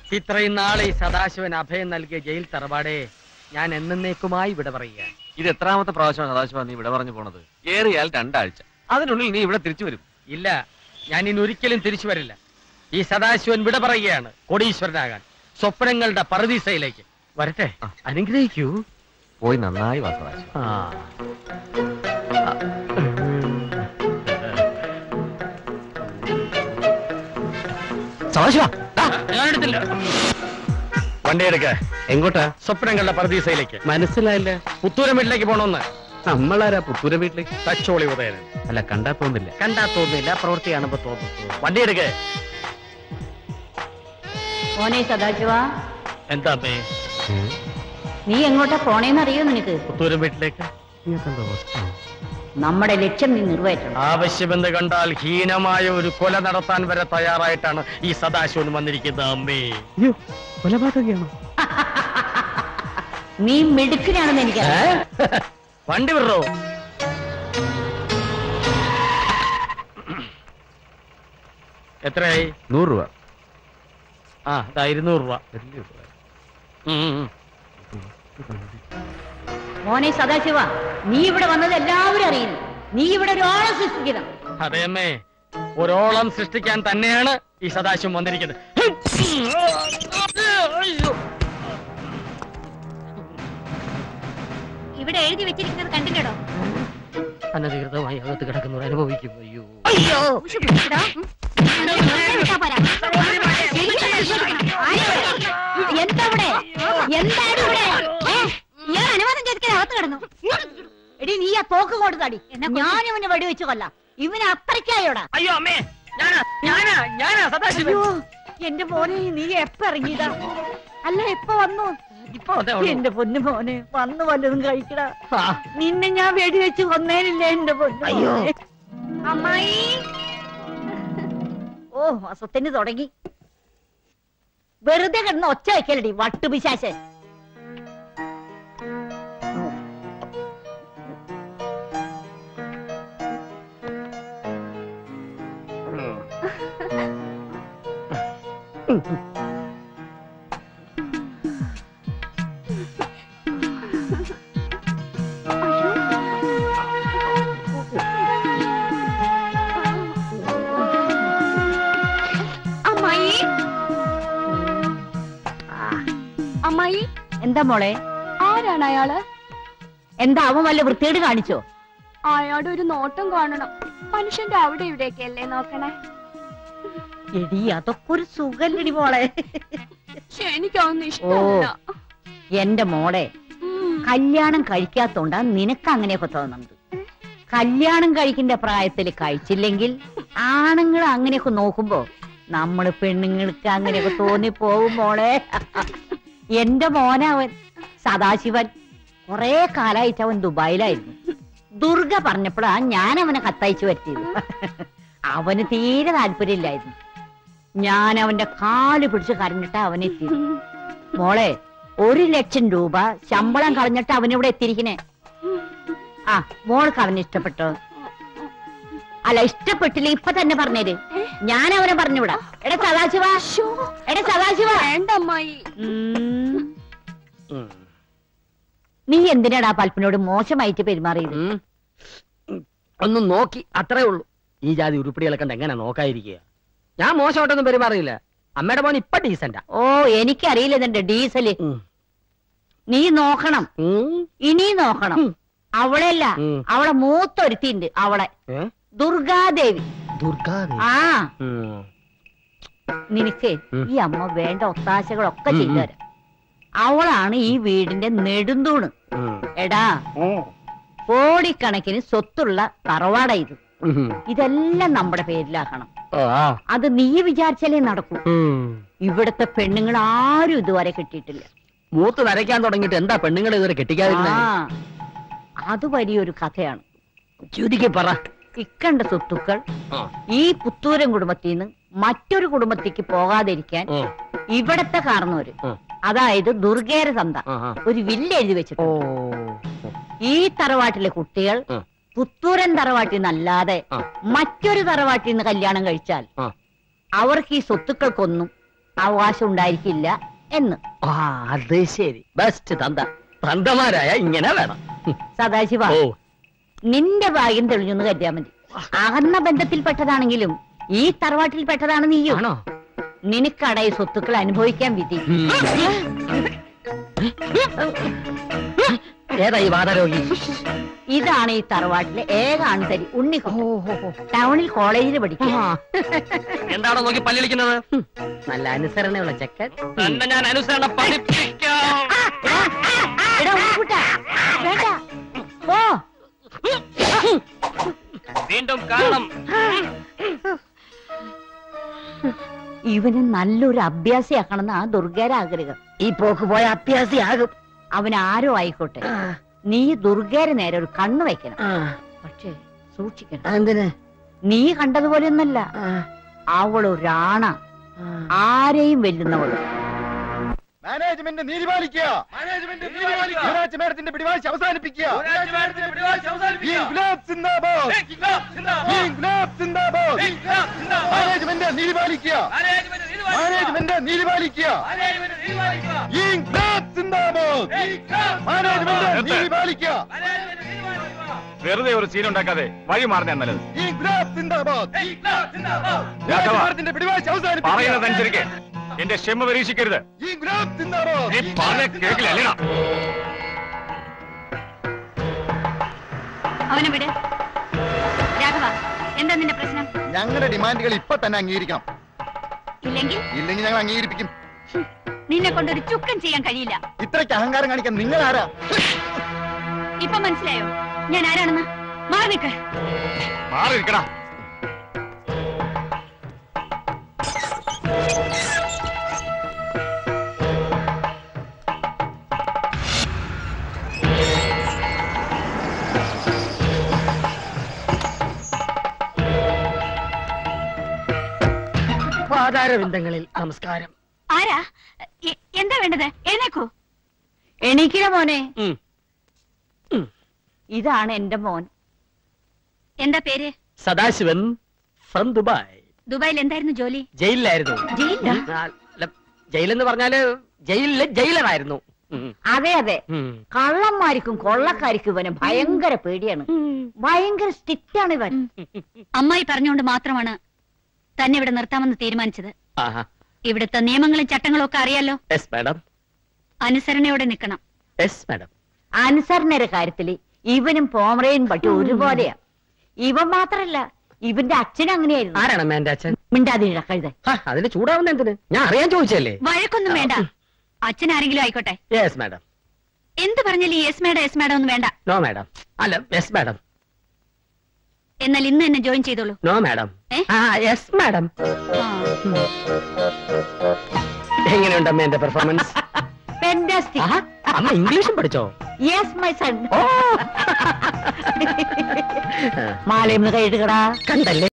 ഇത്രയും നാളെ ഈ സദാശിവൻ അഭയം നൽകിയ ജയിൽ തറവാടേ ഞാൻ എന്നേക്കുമായി വിട പറയുക ഇത് എത്രാമത്തെ പ്രാവശ്യമാണ് സദാശിവ നീ ഇവിടെ പറഞ്ഞു പോണത് ഏറിയാൽ രണ്ടാഴ്ച അതിനുള്ളിൽ നീ ഇവിടെ തിരിച്ചു വരും ഇല്ല ഞാൻ ഇനി ഒരിക്കലും തിരിച്ചു വരില്ല ഈ സദാശിവൻ വിട പറയുകയാണ് കോടീശ്വരനാകാൻ സ്വപ്നങ്ങളുടെ പറുദീസയിലേക്ക് വരട്ടെ അനുഗ്രഹിക്കൂ പോയി നന്നായി വാ സദാശിവ ആ സദാശിവ ഞാനെടുത്തില്ല വണ്ടി എടുക്ക എങ്ങോട്ടാ സ്വപ്നങ്ങളുടെ പറുദീസയിലേക്ക് മനസ്സിലായില്ല പുത്തൂരം വീട്ടിലേക്ക് പോണോന്ന് നമ്മളാരാ പുത്തൂര വീട്ടിലേക്ക് തച്ചോളി ഉദയനൻ അല്ല കണ്ടാ തോന്നില്ല കണ്ടാ തോന്നുന്നില്ല പ്രവൃത്തി കാണുമ്പോ തോന്നുന്നു വണ്ടി എടുക്കേ മോനെ സദാശിവ എന്താ അമ്മേ നീ എങ്ങോട്ടാ പോണേന്ന് അറിയോ നിനക്ക് പുത്തൂരം വീട്ടിലേക്ക് നമ്മുടെ ലക്ഷ്യം നീ നിറവേറ്റണം ആവശ്യമെന്ന് കണ്ടാൽ ഹീനമായ ഒരു കൊല നടത്താൻ വരെ തയ്യാറായിട്ടാണ് ഈ സദാശിവൻ വന്നിരിക്കുന്നത് അമ്മേ കൊലപാതകയാണോ നീ മിടുക്കനാണെന്ന് എനിക്കറിയാം വണ്ടി വിടറോ എത്രയായി നൂറ് രൂപ ആ ഇതാ ഇരുന്നൂറ് രൂപ ഉം, ഉം, ഉം. മോനെ സദാശിവ നീ ഇവിടെ വന്നത് എല്ലാവരും അറിയുന്നു നീ ഇവിടെ ഒരാളെ സൃഷ്ടിക്കണം അതെ അമ്മേ ഒരോളം സൃഷ്ടിക്കാൻ തന്നെയാണ് ഈ സദാശിവം വന്നിരിക്കുന്നത് അയ്യോ. ഇവിടെ എഴുതി വെച്ചിരിക്കുന്നത് കണ്ടില്ലടോ അനധികൃതമായി അകത്ത് കിടക്കുന്നവർ അനുഭവിക്കും അയ്യോ അയ്യോ എടാ, ഉം. വിട്ടാ പോരാ. എന്താ ഇവിടെ എന്താണ് ഇവിടെ ഏ? ഇയാൾ അനുവാദം ചോദിക്കാൻ അകത്ത് കിടന്നു എടി നീ ആ തോക്ക് കൊടുത്താടി ഞാൻ ഇവനെ വെടിവെച്ച് കൊല്ലാം ഇവന് അത്രയ്ക്കായോടാ അയ്യോ അമ്മേ ഞാനാ ഞാനാ ഞാനാ സദാശിവൻ അയ്യോ എന്റെ മോനെ നീ എപ്പ ഇറങ്ങിയതാ അല്ല എപ്പ വന്നു ഇപ്പൊ അതേ ഉള്ളൂ. എന്റെ പൊന്നു മോനെ വന്നു വല്ലതും കഴിക്കടാ ആ, നിന്നെ ഞാൻ വെടിവെച്ച് കൊന്നേനില്ല എന്റെ പൊന്നു അയ്യോ. മോനെ. അമ്മായി ഓ അസത്തിന് തുടങ്ങി വെറുതെ കിടന്ന് ഒച്ച വെക്കലടി വട്ടുപിശാശൻ അമ്മായി അമ്മായി എന്താ മോളെ ആരാണ് അയാള് എന്താ അവൻ വല്ല വൃത്തികേട് കാണിച്ചോ അയാളുടെ ഒരു നോട്ടം കാണണം മനുഷ്യന്റെ അവിടെ ഇവിടെയൊക്കെ അല്ലേ നോക്കണേ എടി അതൊക്കെ ഒരു സുഖല്ലടി മോളെ പക്ഷെ എനിക്കൊന്നും ഇഷ്ടമല്ല എന്റെ മോളെ ഉം. കല്യാണം കഴിക്കാത്തോണ്ടാ നിനക്ക് അങ്ങനെയൊക്കെ തോന്നുന്നത് കല്യാണം കഴിക്കേണ്ട പ്രായത്തിൽ കഴിച്ചില്ലെങ്കിൽ ആണുങ്ങൾ അങ്ങനെയൊക്കെ നോക്കുമ്പോ നമ്മള് പെണ്ണുങ്ങൾക്ക് അങ്ങനെയൊക്കെ തോന്നിപ്പോവും മോളെ എന്റെ മോനവൻ സദാശിവൻ കൊറേ കാലായിട്ട് അവൻ ദുബായിലായിരുന്നു ദുർഗ പറഞ്ഞപ്പോഴാ ഞാൻ അവനെ കത്തയച്ചു വരുത്തിയത് അവന് തീരെ താല്പര്യമില്ലായിരുന്നു ഞാൻ അവന്റെ കാല് പിടിച്ച് കരഞ്ഞിട്ട് അവനെത്തി മോളെ ഒരു ലക്ഷം രൂപ ശമ്പളം കളഞ്ഞിട്ട് അവനിവിടെ എത്തിയിരിക്കണേ ആ മോൾക്ക് അവനെ ഇഷ്ടപ്പെട്ടോ അല്ല ഇഷ്ടപ്പെട്ടില്ല ഇപ്പൊ തന്നെ പറഞ്ഞേര് ഞാൻ അവനെ പറഞ്ഞുവിടാ എടാ സദാശിവ എടാ സദാശിവ വേണ്ട അമ്മായി ഉം. ഉം. നീ എന്തിനാടാ പൽപ്പിനോട് മോശമായിട്ട് പെരുമാറിയത് ഉം. ഉം. ഒന്ന് നോക്കി അത്രേ ഉള്ളൂ ഈ ജാതി ഉരുപ്പിടികളെ കണ്ട് എങ്ങനെ നോക്കാതിരിക്കുക ഞാൻ മോശമായിട്ടൊന്നും പെരുമാറിയില്ല അമ്മയുടെ മോൻ ഇപ്പൊ ഡീസന്റാ ഓ എനിക്കറിയില്ല ഇതിന്റെ ഡീസല് നീ നോക്കണം ഇനി നോക്കണം ഉം. അവളെല്ല ഉം. അവളെ മൂത്തൊരുത്തിണ്ട് അവളെ ഏ? ദുർഗാദേവി ദുർഗാദേവി ആ ഉം. നിനക്ക് ഉം. ഈ അമ്മ വേണ്ട ഒത്താശകളൊക്കെ ഉം, ചെയ്തു ഉം. തരാം അവളാണ് ഈ വീടിന്റെ നെടുന്തൂണ് ഉം. എടാ കോടിക്കണക്കിന് സ്വത്തുള്ള തറവാട ഇത് ഉം. ഇതെല്ലാം നമ്മുടെ പേരിലാക്കണം ആ. അത് നീ വിചാരിച്ചാലേ നടക്കൂ ഉം. ഇവിടുത്തെ പെണ്ണുങ്ങൾ ആരും ഇതുവരെ കിട്ടിയിട്ടില്ല മൂത്ത് നരയ്ക്കാൻ തുടങ്ങിയിട്ട് എന്താ പെണ്ണുങ്ങളെ ഇതുവരെ ആ കെട്ടിക്കാതിരുന്നത് അത് വലിയൊരു കഥയാണ് ചുരുക്കി പറ ഇക്കണ്ട സ്വത്തുക്കൾ ആ. ഈ പുത്തൂരൻ കുടുംബത്തിൽ നിന്ന് മറ്റൊരു കുടുംബത്തേക്ക് പോകാതിരിക്കാൻ ഉം. ഇവിടത്തെ കാരണവര് ഉം. അതായത് ദുർഗേര സന്ത ആ, ആ. ഒരു വില്ല് എഴുതി ഓ വെച്ചിട്ടുണ്ട് ഈ തറവാട്ടിലെ കുട്ടികൾ ഉം. പുത്തൂരൻ തറവാട്ടിൽ നിന്നല്ലാതെ ആ. മറ്റൊരു തറവാട്ടിൽ നിന്ന് കല്യാണം കഴിച്ചാൽ ആ. അവർക്ക് ഈ സ്വത്തുക്കൾക്കൊന്നും അവകാശം ഉണ്ടായിരിക്കില്ല എന്ന് ആ അത് ശരി ബെസ്റ്റ് തന്ത തന്തമാരായ ഇങ്ങനെ വേണം സദാശിവ ഓ നിന്റെ ഭാഗ്യം തെളിഞ്ഞെന്ന് കരുതിയാ മതി അകന്ന ബന്ധത്തിൽപ്പെട്ടതാണെങ്കിലും ഈ തറവാട്ടിൽപ്പെട്ടതാണ് നീയും ആണോ നിനക്കടയി സ്വത്തുക്കൾ അനുഭവിക്കാൻ വിധി ഉം. ഏതാ ഈ വാദരോഗി ഇതാണ് ഈ തറവാട്ടിലെ ഏക ആൺതരി ഉണ്ണി ടൗണിൽ കോളേജിൽ പഠിക്കും എന്താണോ നോക്കി പല്ലിളിക്കുന്നത് നല്ല അനുസരണയുള്ള ചെക്കൻ തന്നെ ഞാൻ അനുസരണ പഠിപ്പിക്കാം എടാ, ഉണ്ണിക്കുട്ടാ, വേണ്ട ഓ വീണ്ടും കാണണം ഇവന് നല്ലൊരു അഭ്യാസിയാക്കണമെന്ന് ആ ദുർഗയുടെ ആഗ്രഹം ഈ പോക്ക് പോയ അത്യാസിയാകും അവൻ ആരോ ആയിക്കോട്ടെ നീ ദുർഗയുടെ നേരെ ഒരു കണ്ണ് വെക്കണം പക്ഷേ സൂക്ഷിക്കണം എന്തിന് നീ കണ്ടതുപോലെയൊന്നല്ല അവളൊരാണ ആരെയും വെല്ലുന്നവള് മാനേജ്മെന്റ് നീതി പാലിക്കുക യുവരാജ് മേഡത്തിന്റെ പിടിവാശി അവസാനിപ്പിക്കുക ഇൻക്ലാബ് സിന്ദാബാദ് ഇൻക്ലാബ് സിന്ദാബാദ് മാനേജ്മെന്റ് നീതി പാലിക്കുക മാനേജ്മെന്റ് നീതി പാലിക്കുക ഇൻക്ലാബ് സിന്ദാബാദ് മാനേജ്മെന്റ് നീതി പാലിക്കുക വെറുതെ ഒരു സീൻ ഉണ്ടാക്കാതെ വഴി മാറുന്ന നല്ലത് ഇൻക്ലാബ് സിന്ദാബാദ് രാഘവ, മേഡത്തിന്റെ പിടിവാശി അവസാനിപ്പിക്കുക പറയുന്നതനുസരിക്ക് എന്റെ ക്ഷമ പരീക്ഷിക്കരുത് ഇൻക്ലാബ് സിന്ദാബാദ് നീ പറഞ്ഞ കേക്കില്ല അല്ലേടാ അവനെ വിട് രാഘവ എന്താ നിന്റെ പ്രശ്നം ഞങ്ങളുടെ ഡിമാൻഡുകൾ ഇപ്പൊ തന്നെ അംഗീകരിക്കണം ഇല്ലെങ്കിൽ ഇല്ലെങ്കിൽ ഞങ്ങൾ അംഗീകരിപ്പിക്കും നിന്നെ കൊണ്ടൊരു ചുക്കം ചെയ്യാൻ കഴിയില്ല ഇത്രയ്ക്ക് അഹങ്കാരം കാണിക്കാൻ നിങ്ങൾ ആരാ ഇപ്പൊ മനസ്സിലായോ ഞാൻ ആരാണെന്ന് മാറി നിൽക്ക് മാറി നിൽക്കടാ പാതാരവിന്ദങ്ങളിൽ നമസ്കാരം ആരാ എ- എന്താ വേണ്ടത് എഴുന്നേക്കൂ എണീക്കണ മോനെ ഉം. ഇതാണ് എന്റെ മോൻ എന്താ പേര് സദാശിവൻ ഫ്രം ദുബായ് ദുബായിൽ എന്തായിരുന്നു ജോലി ജയിലിലായിരുന്നു ജയിലിലാ? ആ, അല്ല, ജയിലെന്ന് പറഞ്ഞാല് ജയിലിലെ ജയിലറായിരുന്നു ഉം. അതെ അതെ ഉം. കള്ളന്മാർക്കും കൊള്ളക്കാർക്കും ഇവന് ഭയങ്കര പേടിയാണ് ഭയങ്കര സ്ട്രിക്റ്റ് ആണ് ഇവൻ അമ്മായി പറഞ്ഞുകൊണ്ട് മാത്രമാണ് തന്നെ ഇവിടെ നിർത്താമെന്ന് തീരുമാനിച്ചത് ആഹാ. ഇവിടുത്തെ നിയമങ്ങളും ചട്ടങ്ങളും ഒക്കെ അറിയാലോ യെസ് മാഡം അനുസരണയോടെ നിൽക്കണം യെസ് മാഡം അനുസരണയുടെ കാര്യത്തില് ഇവനും പോമറയും പട്ടി ഒരുപോലെയാ ഇവൻ മാത്രല്ല ഇവന്റെ അച്ഛൻ അങ്ങനെയായിരുന്നു ആരാണ് എന്റെ അച്ഛൻ മിണ്ടാതിര കഴുത ഹാ, അതിന് ചൂടാവുന്ന എന്തിന് ഞാൻ അറിയാൻ ചോദിച്ചല്ലേ വഴക്കൊന്നും വേണ്ട അച്ഛൻ ആരെങ്കിലും ആയിക്കോട്ടെ യെസ് മാഡം എന്ത് പറഞ്ഞാലും യെസ് മേഡം യെസ് മേഡം ഒന്നും വേണ്ട നോ മാഡം അല്ല യെസ് മാഡം എന്നാൽ ഇന്ന് എന്നെ ജോയിൻ ചെയ്തോളൂ നോ മാഡം ഏ? ആ യെസ് മാഡം ആ. എങ്ങനെയുണ്ട് അമ്മ എന്റെ പെർഫോമൻസ് ഫെന്റാസ്റ്റിക് അമ്മ ഇംഗ്ലീഷും പഠിച്ചോ യെസ് മൈ സൺ ഓ മാലയും കൈയിടുകടാ കണ്ടല്ലേ